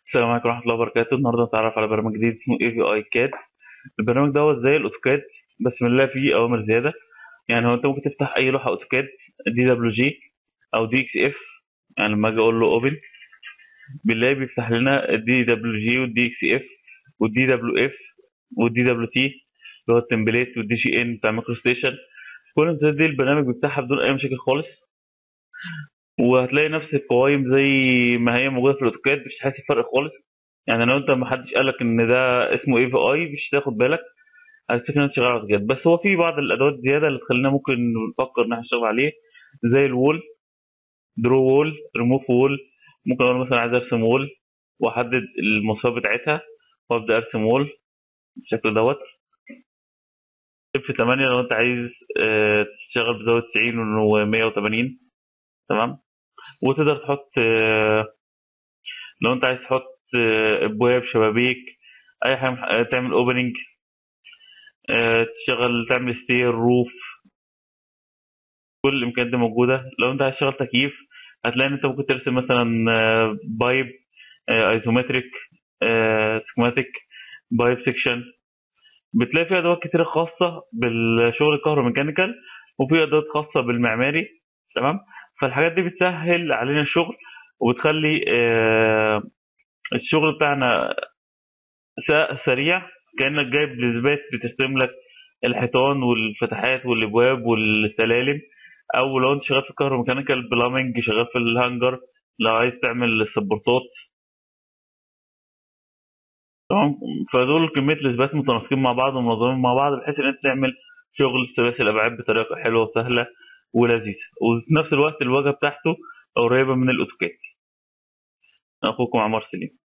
السلام عليكم ورحمة الله وبركاته النهاردة هنتعرف على برنامج جديد اسمه اي في اي كاد البرنامج دوت زي الاوتوكاد بس من لا فيه اوامر زيادة يعني هو انت ممكن تفتح اي لوحة اوتوكاد دي دبليو جي او دي اكس اف يعني لما اجي اقول له اوبن بنلاقي بيفتح لنا الدي دبليو جي والدي اكس اف والدي دبليو اف والدي دبليو تي اللي هو التمبليت والدي جي ان بتاع مايكرو ستيشن كل الامتدادات دي البرنامج بيفتحها بدون اي مشاكل خالص وهتلاقي نفس القوائم زي ما هي موجوده في الاوتوكاد مش هتحس بفرق خالص يعني لو انت ما حدش قالك ان ده اسمه اي في اي مش هتاخد بالك هتفتكر ان انت شغال على الاوتوكاد بس هو في بعض الادوات زياده اللي تخلينا ممكن نفكر ان احنا نشتغل عليه زي الوول درو وول ريموف وول ممكن اقول مثلا عايز ارسم وول واحدد المواصفات بتاعتها وابدا ارسم وول بالشكل دوت اف 8 لو انت عايز اه تشتغل بزاويه 90 و 180 تمام وتقدر تحط اه لو انت عايز تحط اه ابواب شبابيك اي حاجه تعمل اوبننج تشتغل تعمل ستير روف كل الامكانيات دي موجوده لو انت عايز تشتغل تكييف هتلاقي ان انت ممكن ترسم مثلا بايب ايزومتريك سكماتيك بايب سيكشن بتلاقي في ادوات كتير خاصه بالشغل الكهروميكانيكال وفي ادوات خاصه بالمعماري تمام فالحاجات دي بتسهل علينا الشغل وبتخلي الشغل بتاعنا سريع كانك جايب لزبات بترسم لك الحيطان والفتحات والابواب والسلالم او لو انت شغال في الكهروميكانيكال بلامنج شغال في الهانجر لو عايز تعمل سبورتات تمام فدول كميه الاثبات متناسقين مع بعض ومنظمين مع بعض بحيث ان انت تعمل شغل ثلاثي الابعاد بطريقه حلوه وسهله ولذيذه وفي نفس الوقت الواجهه بتاعته قريبه من الاوتوكاد اخوكم عمار سليم